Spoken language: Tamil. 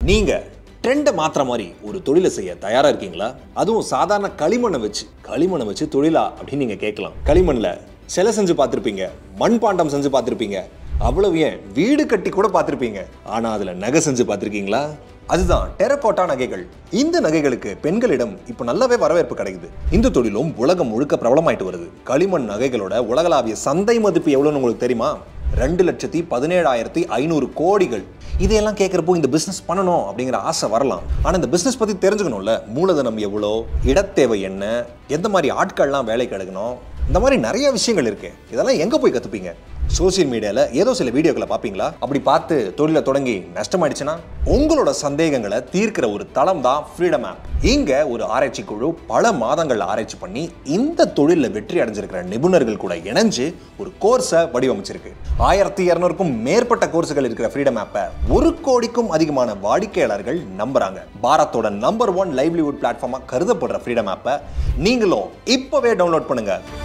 நீங்க ட்ரெண்டை மாத்துற மாதிரி ஒரு தொழிலை செய்ய தயாரா இருக்கீங்களா அதுவும் சாதாரண களிமண்ணை வச்சு களிமண்ணை வச்சு தொழிலா அப்படின்னு நீங்க கேட்கலாம் களிமண்ல சிலை செஞ்சு பார்த்திருப்பீங்க மண்பாண்டம் செஞ்சு பார்த்திருப்பீங்க அவ்வளவு ஏன் வீடு கட்டி கூட பார்த்திருப்பீங்க ஆனா அதுல நகை செஞ்சு பார்த்திருக்கீங்களா அதுதான் டெரகோட்டா நகைகள் இந்த நகைகளுக்கு பெண்களிடம் இப்போ நல்லாவே வரவேற்பு கிடைக்குது இந்த தொழிலும் உலகம் முழுக்க பிரபலமாயிட்டு வருது களிமண் நகைகளோட உலகளாவிய சந்தை மதிப்பு எவ்வளோன்னு உங்களுக்கு தெரியுமா ரெண்டு லட்சத்தி பதினேழாயிரத்தி ஐநூறு கோடிகள் இதையெல்லாம் கேட்குறப்போ இந்த பிஸ்னஸ் பண்ணணும் அப்படிங்கிற ஆசை வரலாம் ஆனால் இந்த பிஸ்னஸ் பற்றி தெரிஞ்சுக்கணும்ல மூலதனம் எவ்வளோ இடத்தேவை என்ன எந்த மாதிரி ஆட்கள்லாம் வேலைக்கு எடுக்கணும் இந்த மாதிரி நிறைய விஷயங்கள் இருக்கு இதெல்லாம் எங்கே போய் கற்றுப்பீங்க சோஷியல் மீடியாவில் ஏதோ சில வீடியோக்களை பார்ப்பீங்களா அப்படி பார்த்து தொழிலை தொடங்கி நஷ்டமாயிடுச்சுன்னா உங்களோட சந்தேகங்களை தீர்க்கிற ஒரு தளம் தான் ஃப்ரீடம் ஆப் இங்க ஒரு ஆராய்ச்சி குழு பல மாதங்கள் ஆராய்ச்சி பண்ணி இந்த தொழிலில் வெற்றி அடைஞ்சிருக்கிற நிபுணர்கள் கூட இணைஞ்சு ஒரு கோர்ஸை வடிவமைச்சிருக்கு ஆயிரத்தி இரநூறுக்கும் மேற்பட்ட கோர்ஸுகள் இருக்கிற ஃப்ரீடம் ஆப்பை ஒரு கோடிக்கும் அதிகமான வாடிக்கையாளர்கள் நம்புறாங்க பாரத்தோட நம்பர் ஒன் லைவ்லிவுட் பிளாட்ஃபார்மாக கருதப்படுற ஃப்ரீடம் ஆப்பை நீங்களும் இப்போவே டவுன்லோட் பண்ணுங்க